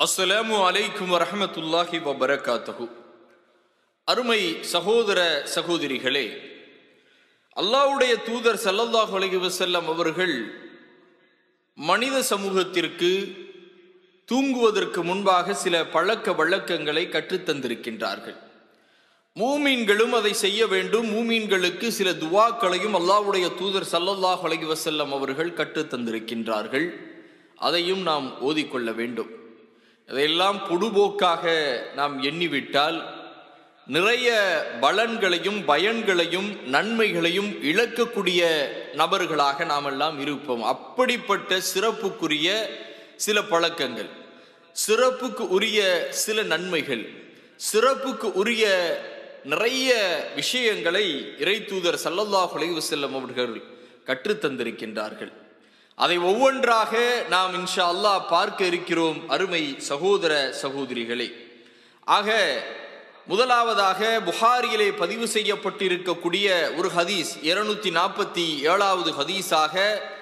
அஸ்ஸலாமு அலைக்கும் வரஹமத்துல்லாஹி வபரகாத்தஹு அருமை சகோதர சகோதரிகளே அல்லாஹ்வுடைய தூதர் ஸல்லல்லாஹு அலைஹி வஸல்லம் அவர்கள் மனித சமூகத்திற்கு தூங்குவதற்கு முன்பாக சில பழக்க வழக்கங்களை கற்றுத்தந்திருக்கின்றார்கள் மூமீன்களும் அதை செய்ய வேண்டும் மூமீன்களுக்கு சில துவாக்களையும் அல்லாஹ்வுடைய தூதர் ஸல்லல்லாஹு அலைஹி வஸல்லம் அவர்கள் கற்றுத்தந்திருக்கின்றார்கள் அதையும் நாம் ஓதிக்கொள்ள வேண்டும் அதையெல்லாம் பொடுபோக்காக நாம் எண்ணிவிட்டால் நிறைய பலன்களையும் பயன்களையும் நன்மைகளையும் இழக்கக்கூடிய நபர்களாக நாம் எல்லாம் இருப்போம் அப்படிப்பட்ட சிறப்புக்குரிய சில பழக்கங்கள் சிறப்புக்கு உரிய சில நன்மைகள் சிறப்புக்கு உரிய நிறைய விஷயங்களை இறை தூதர் சல்லல்லாஹு அலைஹி வஸல்லம் அவர்கள் கற்றுத்தந்திருக்கின்றார்கள் அதை ஒவ்வொன்றாக நாம் இன்ஷா அல்லாஹ் பார்க்க இருக்கிறோம் அருமை சகோதர சகோதரிகளே ஆக முதலாவதாக புகாரியிலே பதிவு செய்யப்பட்டிருக்கக்கூடிய ஒரு ஹதீஸ் இருநூத்தி நாற்பத்தி ஏழாவது ஹதீஸாக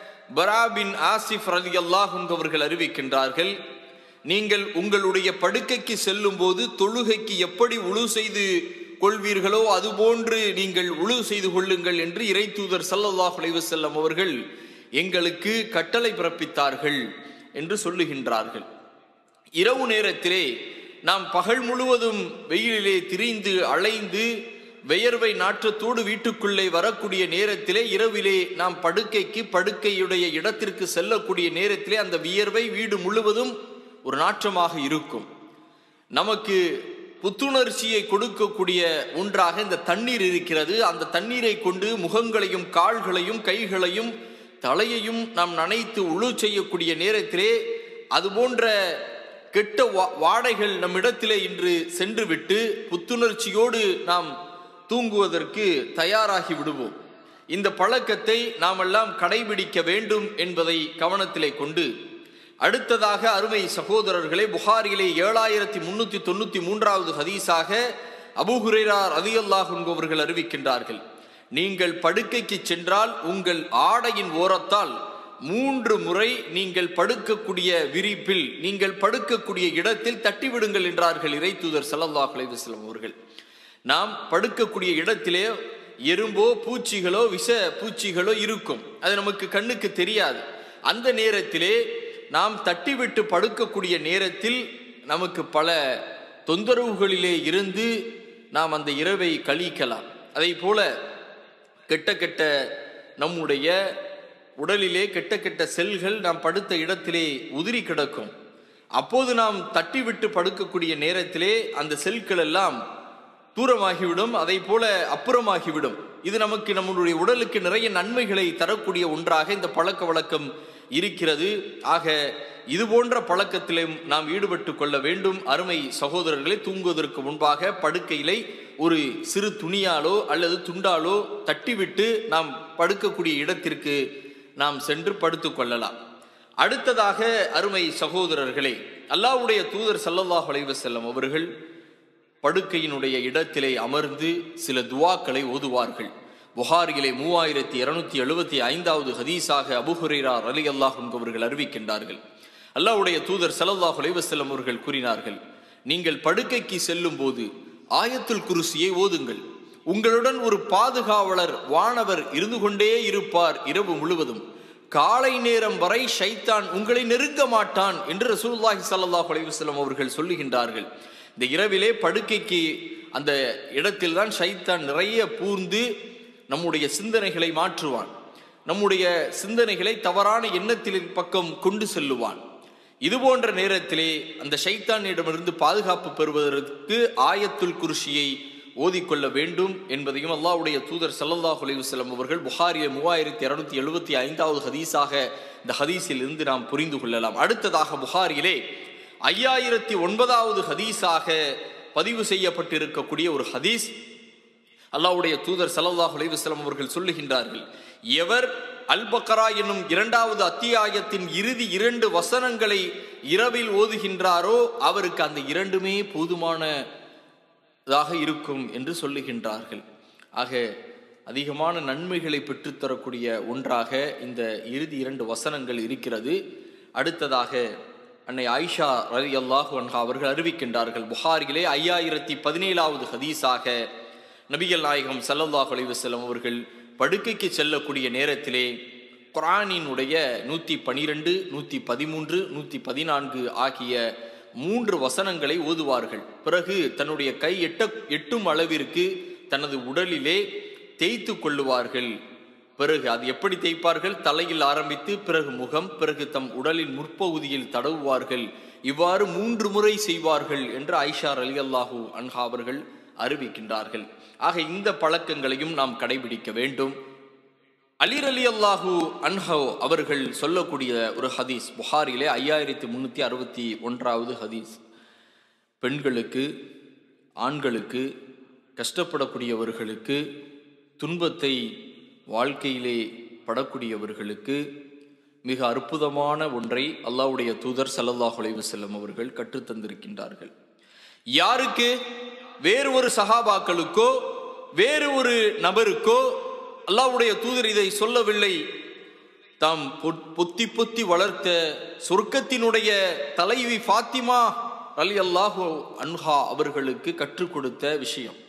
பராபின் ஆசிஃப் ரலி அல்லாஹ் அவர்கள் அறிவிக்கின்றார்கள் நீங்கள் உங்களுடைய படுக்கைக்கு செல்லும் போது தொழுகைக்கு எப்படி உழு செய்து கொள்வீர்களோ அதுபோன்று நீங்கள் உழு செய்து கொள்ளுங்கள் என்று இறை தூதர் சல்லல்லாஹ் அலைவசல்லம் அவர்கள் எங்களுக்கு கட்டளை பிறப்பித்தார்கள் என்று சொல்லுகின்றார்கள் இரவு நேரத்திலே நாம் பகல் முழுவதும் வெயிலிலே திரிந்து அலைந்து வியர்வை நாற்றத்தோடு வீட்டுக்குள்ளே வரக்கூடிய நேரத்திலே இரவிலே நாம் படுக்கைக்கு படுக்கையுடைய இடத்திற்கு செல்லக்கூடிய நேரத்திலே அந்த வியர்வை வீடு முழுவதும் ஒரு நாற்றமாக இருக்கும் நமக்கு புத்துணர்ச்சியை கொடுக்கக்கூடிய ஒன்றாக இந்த தண்ணீர் இருக்கிறது அந்த தண்ணீரை கொண்டு முகங்களையும் கால்களையும் கைகளையும் தலையையும் நாம் நனைத்து உழு செய்யக்கூடிய நேரத்திலே அது போன்ற கெட்ட வா- வாடைகள் நம்மிடத்திலே இன்று சென்று விட்டு புத்துணர்ச்சியோடு நாம் தூங்குவதற்கு தயாராகி விடுவோம் இந்த பழக்கத்தை நாம் எல்லாம் கடைபிடிக்க வேண்டும் என்பதை கவனத்திலே கொண்டு அடுத்ததாக அருமை சகோதரர்களே புகாரிலே ஏழாயிரத்தி முன்னூத்தி தொண்ணூத்தி மூன்றாவது ஹதீஸாக அபூஹுரேரா ரதியல்லாஹ் என்பவர்கள் அறிவிக்கின்றார்கள் நீங்கள் படுக்கைக்கு சென்றால் உங்கள் ஆடையின் ஓரத்தால் மூன்று முறை நீங்கள் படுக்கக்கூடிய விரிப்பில் நீங்கள் படுக்கக்கூடிய இடத்தில் தட்டிவிடுங்கள் என்றார்கள் இறை தூதர் சல்லல்லாஹ் அலைஹி வஸல்லம் அவர்கள் நாம் படுக்கக்கூடிய இடத்திலே எறும்போ பூச்சிகளோ விஷ பூச்சிகளோ இருக்கும் அது நமக்கு கண்ணுக்கு தெரியாது அந்த நேரத்திலே நாம் தட்டிவிட்டு படுக்கக்கூடிய நேரத்தில் நமக்கு பல தொந்தரவுகளிலே இருந்து நாம் அந்த இரவை கழிக்கலாம் அதை போல கெட்ட கெட்ட நம்முடைய உடலிலே கெட்ட கெட்ட செல்கள் நாம் படுத்த இடத்திலே உதிரி கிடக்கும் அப்போது நாம் தட்டிவிட்டு படுக்கக்கூடிய நேரத்திலே அந்த செல்கள் எல்லாம் தூரமாகிவிடும் அதை போல அப்புறமாகிவிடும் இது நமக்கு நம்முடைய உடலுக்கு நிறைய நன்மைகளை தரக்கூடிய ஒன்றாக இந்த பழக்க வழக்கம் இருக்கிறது ஆக இது போன்ற பழக்கத்திலும் நாம் ஈடுபட்டு கொள்ள வேண்டும் அருமை சகோதரர்களை தூங்குவதற்கு முன்பாக படுக்கையிலை ஒரு சிறு துணியாலோ அல்லது துண்டாலோ தட்டிவிட்டு நாம் படுக்கக்கூடிய இடத்திற்கு நாம் சென்று படுத்துக் கொள்ளலாம் அடுத்ததாக அருமை சகோதரர்களே அல்லாஹ்வுடைய தூதர் ஸல்லல்லாஹு அலைஹி வஸல்லம் அவர்கள் படுக்கையினுடைய இடத்திலே அமர்ந்து சில துவாக்களை ஓதுவார்கள் புகாரிலே மூவாயிரத்தி இருநூத்தி எழுபத்தி ஐந்தாவது ஹதீஸாக அபுஹுரேரா அலி அல்லாஹ் அவர்கள் அறிவிக்கின்றார்கள் அல்லாஹ்வுடைய தூதர் ஸல்லல்லாஹு அலைஹி வஸல்லம் அவர்கள் கூறினார்கள் நீங்கள் படுக்கைக்கு செல்லும் போது ஆயத்துல் குருசியை ஓதுங்கள் உங்களுடன் ஒரு பாதுகாவலர் வானவர் இருந்து கொண்டே இருப்பார் இரவு முழுவதும் காலை நேரம் வரை ஷைத்தான் உங்களை நெருங்க மாட்டான் என்று ரசூலுல்லாஹி ஸல்லல்லாஹு அலைஹி வஸல்லம் அவர்கள் சொல்லுகின்றார்கள் இந்த இரவிலே படுக்கைக்கு அந்த இடத்தில் தான் ஷைத்தான் நிறைய பூர்ந்து நம்முடைய சிந்தனைகளை மாற்றுவான் நம்முடைய சிந்தனைகளை தவறான எண்ணத்தின் பக்கம் கொண்டு செல்லுவான் இது போன்ற நேரத்திலே அந்த ஷைத்தானிடமிருந்து பாதுகாப்பு பெறுவதற்கு ஆயத்துல் குர்ஷியை ஓதிக்கொள்ள வேண்டும் என்பதையும் அல்லாஹ்வுடைய தூதர் ஸல்லல்லாஹு அலைஹி வஸல்லம் அவர்கள் புகாரிய மூவாயிரத்தி இருநூத்தி எழுபத்தி ஐந்தாவது ஹதீஸாக இந்த ஹதீஸில் இருந்து நாம் புரிந்து கொள்ளலாம் அடுத்ததாக புகாரியிலே ஐயாயிரத்தி ஒன்பதாவது ஹதீஸாக பதிவு செய்யப்பட்டிருக்கக்கூடிய ஒரு ஹதீஸ் அல்லாஹ்வுடைய தூதர் ஸல்லல்லாஹு அலைஹி வஸல்லம் அவர்கள் சொல்லுகின்றார்கள் எவர் அல் பக்ரா என்னும் இரண்டாவது அத்தியாயத்தின் இறுதி இரண்டு வசனங்களை இரவில் ஓதுகின்றாரோ அவருக்கு அந்த இரண்டுமே போதுமானதாக இருக்கும் என்று சொல்லுகின்றார்கள் ஆக அதிகமான நன்மைகளை பெற்றுத்தரக்கூடிய ஒன்றாக இந்த இறுதி இரண்டு வசனங்கள் இருக்கிறது அடுத்ததாக அன்னை ஆயிஷா ரலி அல்லாஹு அன்ஹா அவர்கள் அறிவிக்கின்றார்கள் புகாரிலே ஐயாயிரத்தி பதினேழாவது ஹதீஸாக நபிகள் நாயகம் ஸல்லல்லாஹு அலைஹி வஸல்லம் அவர்கள் படுக்கைக்கு செல்லக்கூடிய நேரத்திலே குர்ஆனினுடைய நூற்றி பனிரெண்டு நூற்றி பதிமூன்று நூற்றி பதினான்கு ஆகிய மூன்று வசனங்களை ஓதுவார்கள் பிறகு தன்னுடைய கை எட்ட எட்டும் அளவிற்கு தனது உடலிலே தேய்த்து கொள்ளுவார்கள் பிறகு அது எப்படி தேய்ப்பார்கள் தலையில் ஆரம்பித்து பிறகு முகம் பிறகு தம் உடலின் முற்பகுதியில் தடவுவார்கள் இவ்வாறு மூன்று முறை செய்வார்கள் என்று ஐஷா அலி அல்லாஹூ அன்ஹா அவர்கள் அறிவிக்கின்றார்கள் ஆக இந்த பழக்கங்களையும் நாம் கடைபிடிக்க வேண்டும் அலிர் அலி அல்லாஹூ அன்ஹோ அவர்கள் சொல்லக்கூடிய ஒரு ஹதீஸ் புகாரிலே ஐயாயிரத்தி முன்னூற்றி அறுபத்தி ஒன்றாவது ஹதீஸ் பெண்களுக்கு ஆண்களுக்கு கஷ்டப்படக்கூடியவர்களுக்கு துன்பத்தை வாழ்க்கையிலே படக்கூடியவர்களுக்கு மிக அற்புதமான ஒன்றை அல்லாஹ்வுடைய தூதர் ஸல்லல்லாஹு அலைஹி வஸல்லம் அவர்கள் கற்றுத்தந்திருக்கின்றார்கள் யாருக்கு வேறு ஒரு சஹாபாக்களுக்கோ வேறு ஒரு நபருக்கோ அல்லாஹ்வுடைய தூதர் இதை சொல்லவில்லை தாம் பொ- பொத்தி பொத்தி வளர்த்த சொர்க்கத்தினுடைய தலைவி ஃபாத்திமா அலி அல்லாஹு அன்ஹா அவர்களுக்கு கற்றுக் கொடுத்த விஷயம்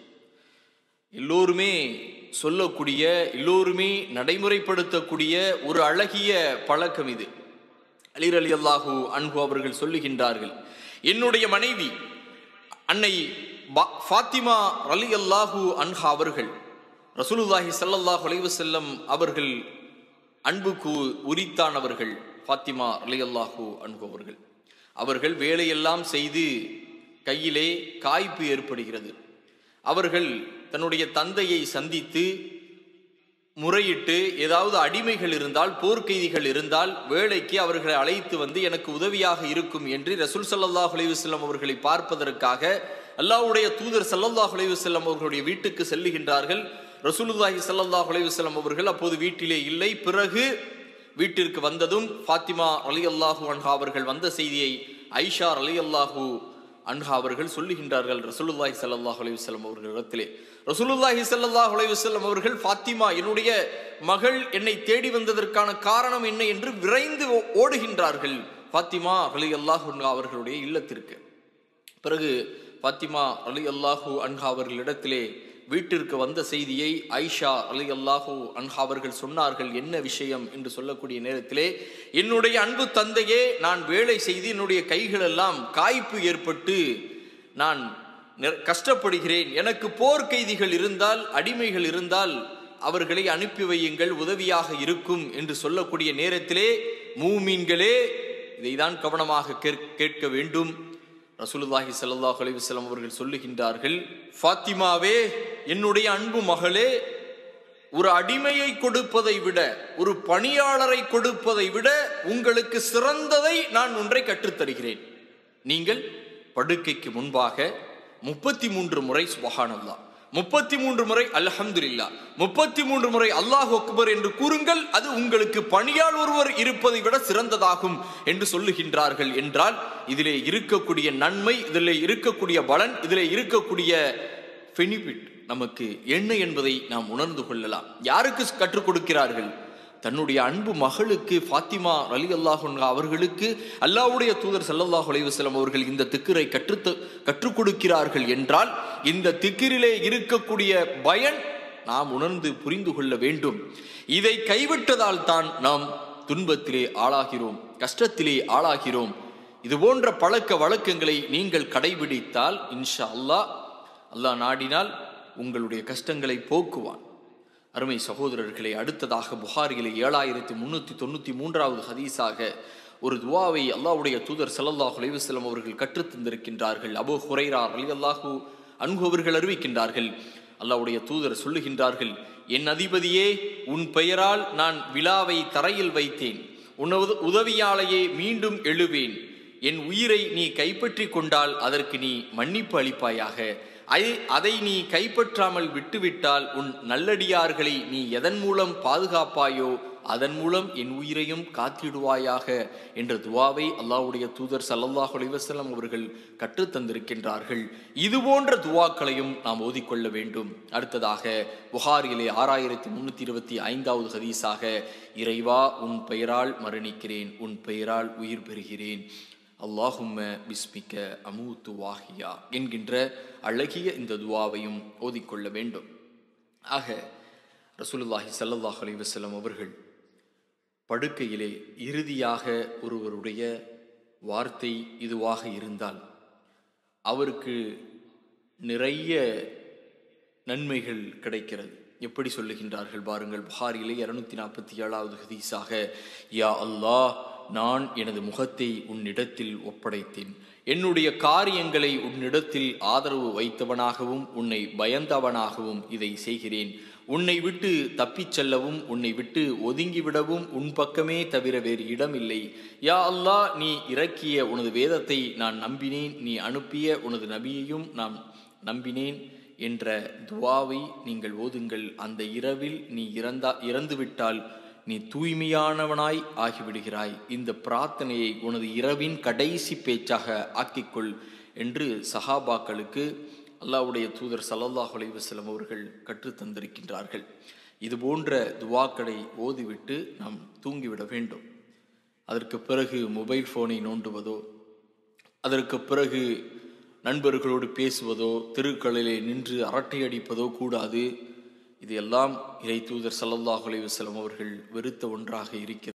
எல்லோருமே சொல்லக்கூடிய எல்லோருமே நடைமுறைப்படுத்தக்கூடிய ஒரு அழகிய பழக்கம் இது அலிர் அலி அல்லாஹூ அன்ஹு அவர்கள் சொல்லுகின்றார்கள் என்னுடைய மனைவி அன்னை பா- ஃபாத்திமா அலி அல்லாஹூ அன்ஹா அவர்கள் ரசூலுல்லாஹி ஸல்லல்லாஹு அலைஹி வஸல்லம் அவர்கள் அன்புக்கு உரித்தானவர்கள் ஃபாத்திமா அலி அல்லாஹூ அன்ஹு அவர்கள் அவர்கள் வேலையெல்லாம் செய்து கையிலே காய்ப்பு ஏற்படுகிறது அவர்கள் தன்னுடைய தந்தையை சந்தித்து முறையிட்டு ஏதாவது அடிமைகள் இருந்தால் போர்க்கைதிகள் இருந்தால் வேலைக்கு அவர்களை அழைத்து வந்து எனக்கு உதவியாக இருக்கும் என்று ரசூல் ஸல்லல்லாஹு அலைஹி வஸல்லம் அவர்களை பார்ப்பதற்காக அல்லாஹ்வுடைய தூதர் ஸல்லல்லாஹு அலைஹி வஸல்லம் அவர்களுடைய வீட்டுக்கு செல்லுகின்றார்கள் ரசூலுல்லாஹி ஸல்லல்லாஹு அலைஹி வஸல்லம் அவர்கள் அப்போது வீட்டிலே இல்லை பிறகு வீட்டிற்கு வந்ததும் ஃபாத்திமா அலி அல்லாஹூ அன்ஹா அவர்கள் வந்த செய்தியை ஐஷா அலி அல்லாஹூ அன்ஹா அவர்கள் சொல்லுகின்றார்கள் ரசூலுல்லாஹி ஸல்லல்லாஹு அலைஹி வஸல்லம் அவர்களிடத்திலே ரசூலுல்லாஹி ஸல்லல்லாஹு அலைஹி வஸல்லம் அவர்கள் ஃபாத்திமா என்னுடைய மகள் என்னை தேடி வந்ததற்கான காரணம் என்ன என்று விரைந்து ஓ- ஓடுகின்றார்கள் ஃபாத்திமா அலி அல்லாஹு அன்ஹா அவர்களுடைய இல்லத்திற்கு பிறகு ஃபாத்திமா அலி அல்லாஹூ அன்ஹா அவர்களிடத்திலே வீட்டிற்கு வந்த செய்தியை ஐஷா அலி அல்லாஹூ அன்ஹா அவர்கள் சொன்னார்கள் என்ன விஷயம் என்று சொல்லக்கூடிய நேரத்திலே என்னுடைய அன்பு தந்தையே நான் வேலை செய்து என்னுடைய கைகளெல்லாம் காய்ப்பு ஏற்பட்டு நான் நிற- கஷ்டப்படுகிறேன் எனக்கு போர் கைதிகள் இருந்தால் அடிமைகள் இருந்தால் அவர்களை அனுப்பி வையுங்கள் உதவியாக இருக்கும் என்று சொல்லக்கூடிய நேரத்திலே மூமீன்களே இதைதான் கவனமாக கேட்க- கேட்க வேண்டும் ரசூலுல்லாஹி ஸல்லல்லாஹு அலைஹி வஸல்லம் அவர்கள் சொல்லுகின்றார்கள் ஃபாத்திமாவே என்னுடைய அன்பு மகளே ஒரு அடிமையை கொடுப்பதை விட ஒரு பணியாளரை கொடுப்பதை விட உங்களுக்கு சிறந்ததை நான் ஒன்றை கற்றுத்தருகிறேன் நீங்கள் படுக்கைக்கு முன்பாக முப்பத்தி மூன்று முறை சுபஹானல்லா முப்பத்தி மூன்று முறை அல்ஹம்துலில்லா முப்பத்தி மூன்று முறை அல்லாஹ் அக்பர் என்று கூறுங்கள் அது உங்களுக்கு பணியாள் ஒருவர் இருப்பதை விட சிறந்ததாகும் என்று சொல்லுகின்றார்கள் என்றால் இதிலே இருக்கக்கூடிய நன்மை இதிலே இருக்கக்கூடிய பலன் இதிலே இருக்கக்கூடிய பெனிஃபிட் நமக்கு என்ன என்பதை நாம் உணர்ந்து கொள்ளலாம் யாருக்கு கற்றுக் கொடுக்கிறார்கள் தன்னுடைய அன்பு மகளுக்கு ஃபாத்திமா அலி அல்லாஹ் அவர்களுக்கு அல்லாஹ்வுடைய தூதர் ஸல்லல்லாஹு அலைஹி வஸல்லம் அவர்கள் இந்த திக்கிரை கற்று கற்றுக் கொடுக்கிறார்கள் என்றால் இந்த திக்கிரிலே இருக்கக்கூடிய பயன் நாம் உணர்ந்து புரிந்து கொள்ள வேண்டும் இதை கைவிட்டதால் தான் நாம் துன்பத்திலே ஆளாகிறோம் கஷ்டத்திலே ஆளாகிறோம் இது போன்ற பழக்க வழக்கங்களை நீங்கள் கடைபிடித்தால் இன்ஷா அல்லாஹ் அல்லாஹ் நாடினால் உங்களுடைய கஷ்டங்களை போக்குவான் அருமை சகோதரர்களே அடுத்ததாக புகாரிலே ஏழாயிரத்தி முன்னூத்தி தொண்ணூத்தி மூன்றாவது ஹதீஸாக ஒரு துவாவை அல்லாஹ்வுடைய தூதர் ஸல்லல்லாஹு அலைஹி வஸல்லம் அவர்கள் கற்றுத் தந்திருக்கின்றார்கள் அபூ ஹுரைரா ரலியல்லாஹு அன்ஹு அவர்கள் அறிவிக்கின்றார்கள் அல்லாஹ்வுடைய தூதர் சொல்லுகின்றார்கள் என் அதிபதியே உன் பெயரால் நான் விழாவை தரையில் வைத்தேன் உனது உதவியாலேயே மீண்டும் எழுவேன் என் உயிரை நீ கைப்பற்றி கொண்டால் அதற்கு நீ மன்னிப்பு அளிப்பாயாக அதை அதை நீ கைப்பற்றாமல் விட்டுவிட்டால் உன் நல்லடியார்களை நீ எதன் மூலம் பாதுகாப்பாயோ அதன் மூலம் என் உயிரையும் காத்திடுவாயாக என்ற துவாவை அல்லாஹ்வுடைய தூதர் ஸல்லல்லாஹு அலைஹி வஸல்லம் அவர்கள் கற்றுத் தந்திருக்கின்றார்கள் இது போன்ற துவாக்களையும் நாம் ஓதிக்கொள்ள வேண்டும் அடுத்ததாக புகாரிலே ஆறாயிரத்தி முன்னூத்தி இருபத்தி ஐந்தாவது ஹதீஸாக இறைவா உன் பெயரால் மரணிக்கிறேன் உன் பெயரால் உயிர் பெறுகிறேன் அல்லாஹும்ம பிஸ்மிக்க அமூத்து வாஹியா என்கின்ற அழகிய இந்த துவாவையும் ஓதிக்கொள்ள வேண்டும் ஆக ரசூலுல்லாஹி ஸல்லல்லாஹு அலைஹி வஸல்லம் அவர்கள் படுக்கையிலே இறுதியாக ஒருவருடைய வார்த்தை இதுவாக இருந்தால் அவருக்கு நிறைய நன்மைகள் கிடைக்கிறது எப்படி சொல்லுகின்றார்கள் பாருங்கள் புகாரிலே இருநூத்தி நாற்பத்தி ஏழாவது ஹதீஸாக யா அல்லாஹ் நான் எனது முகத்தை உன்னிடத்தில் ஒப்படைத்தேன் என்னுடைய காரியங்களை உன்னிடத்தில் ஆதரவு வைத்தவனாகவும் உன்னை பயந்தவனாகவும் இதை செய்கிறேன் உன்னை விட்டு தப்பிச் செல்லவும் உன்னை விட்டு ஒதுங்கிவிடவும் உன் பக்கமே தவிர வேறு இடமில்லை யா அல்லாஹ் நீ இறக்கிய உனது வேதத்தை நான் நம்பினேன் நீ அனுப்பிய உனது நபியையும் நான் நம்பினேன் என்ற துவாவை நீங்கள் ஓதுங்கள் அந்த இரவில் நீ இறந்தா இறந்துவிட்டால் நீ தூய்மையானவனாய் ஆகிவிடுகிறாய் இந்த பிரார்த்தனையை உனது இரவின் கடைசி பேச்சாக ஆக்கிக்கொள் என்று சஹாபாக்களுக்கு அல்லாஹ்வுடைய தூதர் ஸல்லல்லாஹு அலைஹி வஸல்லம் அவர்கள் கற்றுத் தந்திருக்கின்றார்கள் இது போன்ற துவாக்களை ஓதிவிட்டு நாம் தூங்கிவிட வேண்டும் அதற்கு பிறகு மொபைல் ஃபோனை நோண்டுவதோ அதற்கு பிறகு நண்பர்களோடு பேசுவதோ தெருக்களிலே நின்று அரட்டை அடிப்பதோ கூடாது இது எல்லாம் இறை தூதர் ஸல்லல்லாஹு அலைஹி வஸல்லம் அவர்கள் வெறுத்த ஒன்றாக இருக்கிறது